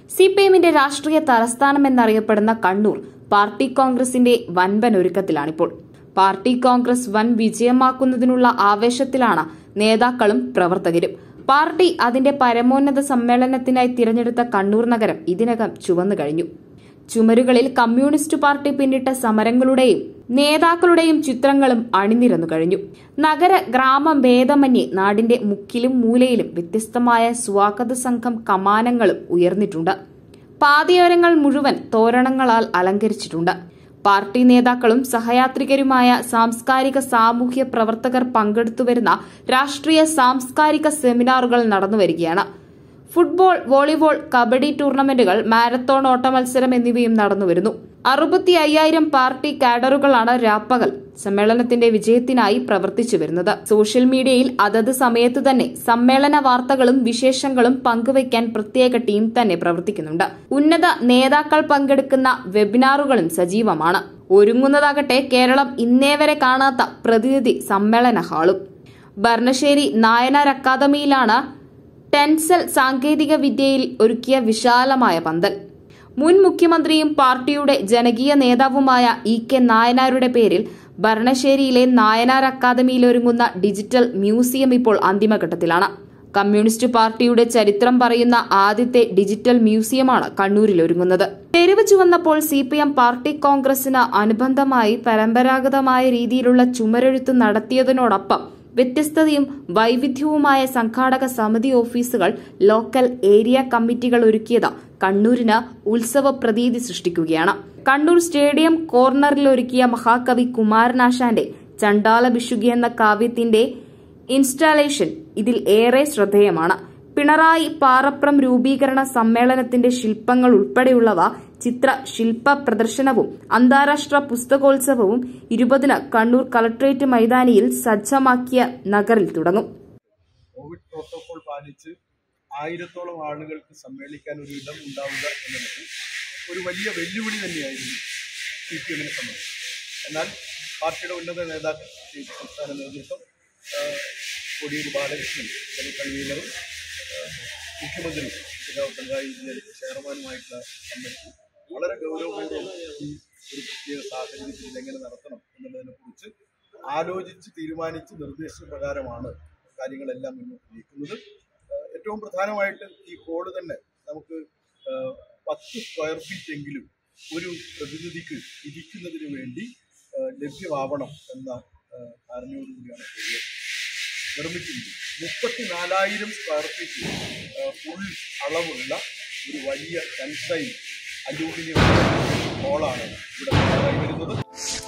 C P എമ്മിന്റെ രാഷ്ട്രീയ തലസ്ഥാനം എന്നറിയപ്പെടുന്ന കണ്ണൂർ പാർട്ടി കോൺഗ്രസിന്റെ വൻപൻ ഒരുക്കത്തിലാണിപ്പോൾ പാർട്ടി കോൺഗ്രസ് വൻ വിജയമാക്കുന്നതിനുള്ള ആവേശത്തിലാണ് നേതാക്കളും പ്രവർത്തകരും പാർട്ടി അതിന്റെ പരമോന്നത സമ്മേളനത്തിനായി തിരഞ്ഞെടുത്ത കണ്ണൂർ നഗരം ഇതിനകം ചുവന്നു കഴിഞ്ഞു ചുമരുകളിൽ കമ്മ്യൂണിസ്റ്റ് പാർട്ടി പിന്നിട്ട സമരങ്ങളുടെയും നേതാക്കളുടെയും ചിത്രങ്ങളും അണിനിരന്നു കഴിഞ്ഞു നഗര ഗ്രാമ ഭേദമന്യേ നാടിന്റെ മുക്കിലും മൂലയിലും വ്യത്യസ്തമായ സ്വാഗത സംഘം കമാനങ്ങളും ഉയർന്നിട്ടുണ്ട് പാതയോരങ്ങൾ മുഴുവൻ തോരണങ്ങളാൽ അലങ്കരിച്ചിട്ടുണ്ട് പാർട്ടി നേതാക്കളും സഹയാത്രികരുമായ സാംസ്കാരിക സാമൂഹ്യ പ്രവർത്തകർ പങ്കെടുത്തുവരുന്ന രാഷ്ട്രീയ സാംസ്കാരിക സെമിനാറുകൾ നടന്നുവരികയാണ് ഫുട്ബോൾ വോളിബോൾ കബഡി ടൂർണമെന്റുകൾ മാരത്തോൺ ഓട്ടമത്സരം എന്നിവയും നടന്നുവരുന്നു അറുപത്തി അയ്യായിരം പാർട്ടി കാഡറുകളാണ് രാപ്പകൽ സമ്മേളനത്തിന്റെ വിജയത്തിനായി പ്രവർത്തിച്ചു വരുന്നത് സോഷ്യൽ മീഡിയയിൽ അതത് സമയത്ത് തന്നെ സമ്മേളന വാർത്തകളും വിശേഷങ്ങളും പങ്കുവയ്ക്കാൻ പ്രത്യേക ടീം തന്നെ പ്രവർത്തിക്കുന്നുണ്ട് ഉന്നത നേതാക്കൾ പങ്കെടുക്കുന്ന വെബിനാറുകളും സജീവമാണ് ഒരുങ്ങുന്നതാകട്ടെ കേരളം ഇന്നേ വരെ കാണാത്ത പ്രതിനിധി സമ്മേളന ഹാളും ഭരണശ്ശേരി നായനാർ അക്കാദമിയിലാണ് ടെൻസൽ സാങ്കേതിക വിദ്യയിൽ ഒരുക്കിയ വിശാലമായ പന്തൽ മുൻ മുഖ്യമന്ത്രിയും പാർട്ടിയുടെ ജനകീയ നേതാവുമായ ഇ കെ നായനാരുടെ പേരിൽ ഭരണശ്ശേരിയിലെ നായനാർ അക്കാദമിയിൽ ഒരുങ്ങുന്ന ഡിജിറ്റൽ മ്യൂസിയം ഇപ്പോൾ അന്തിമഘട്ടത്തിലാണ് കമ്മ്യൂണിസ്റ്റ് പാർട്ടിയുടെ ചരിത്രം പറയുന്ന ആദ്യത്തെ ഡിജിറ്റൽ മ്യൂസിയമാണ് കണ്ണൂരിൽ ഒരുങ്ങുന്നത് തെരുവ് ചുവന്നപ്പോൾ സി പി എം പാർട്ടി കോൺഗ്രസിന് അനുബന്ധമായി പരമ്പരാഗതമായ രീതിയിലുള്ള ചുമരെഴുത്ത് നടത്തിയതിനോടൊപ്പം വ്യത്യസ്തതയും വൈവിധ്യവുമായ സംഘാടക സമിതി ഓഫീസുകൾ ലോക്കൽ ഏരിയ കമ്മിറ്റികൾ ഒരുക്കിയത് കണ്ണൂരിന് ഉത്സവ പ്രതീതി സൃഷ്ടിക്കുകയാണ് കണ്ണൂർ സ്റ്റേഡിയം കോർണറിൽ ഒരുക്കിയ മഹാകവി കുമാരനാശാന്റെ ചണ്ടാല ബിഷുകി എന്ന കാവ്യത്തിന്റെ ഇൻസ്റ്റാളേഷൻ ഇതിൽ ഏറെ ശ്രദ്ധേയമാണ് പിണറായി പാറപ്രം രൂപീകരണ സമ്മേളനത്തിന്റെ ശില്പങ്ങൾ ഉൾപ്പെടെയുള്ളവ ചിത്ര ശില്പ പ്രദർശനവും അന്താരാഷ്ട്ര പുസ്തകോത്സവവും ഇരുപതിന് കണ്ണൂർ കളക്ട്രേറ്റ് മൈതാനിയിൽ സജ്ജമാക്കിയ നഗറിൽ തുടങ്ങും കോവിഡ് പ്രോട്ടോകോൾ പാലിച്ച് ആയിരത്തോളം ആളുകൾക്ക് സമ്മേളിക്കാൻ ഒരു ഇടം ഉണ്ടാവുക എന്നുള്ളത് ഒരു വലിയ വെല്ലുവിളി തന്നെയായിരുന്നു സി പി എമ്മിനെ സംബന്ധിച്ച് എന്നാൽ പാർട്ടിയുടെ ഉന്നത നേതാക്കൾ ഈ സംസ്ഥാന നേതൃത്വം ആ, കോടിയേരി ബാലകൃഷ്ണൻ ജനറൽ കൺവീനറും ആ, മുഖ്യമന്ത്രി പിതാവ് പിണറായി വിജയൻ ചെയർമാനുമായിട്ടുള്ള കമ്മിറ്റി വളരെ ഗൗരവപൂർവ്വം ഈ ഒരു പ്രത്യേക സാഹചര്യത്തിൽ ഇതെങ്ങനെ നടത്തണം എന്നുള്ളതിനെ കുറിച്ച് ആലോചിച്ച് തീരുമാനിച്ച് നിർദ്ദേശപ്രകാരമാണ് കാര്യങ്ങളെല്ലാം മുന്നോട്ട് നീക്കുന്നത് ആഹ് ഏറ്റവും പ്രധാനമായിട്ട് ഈ കോഡ് തന്നെ നമുക്ക് ആഹ് പത്ത് സ്ക്വയർ ഫീറ്റ് എങ്കിലും ഒരു പ്രതിനിധിക്ക് ഇരിക്കുന്നതിന് വേണ്ടി ആഹ് ലഭ്യമാവണം എന്ന ആഹ് ധാരണയോടുകൂടിയാണ് കോഡ് നിർമ്മിച്ചിരിക്കുന്നത് മുപ്പത്തി നാലായിരം സ്ക്വയർ ഫീറ്റ് ഉൾ അളവുള്ള ഒരു വലിയ കൺസൈൻ അലൂമിനിയം ഹോളാണ് ഇവിടെ തയ്യാറായി വരുന്നത്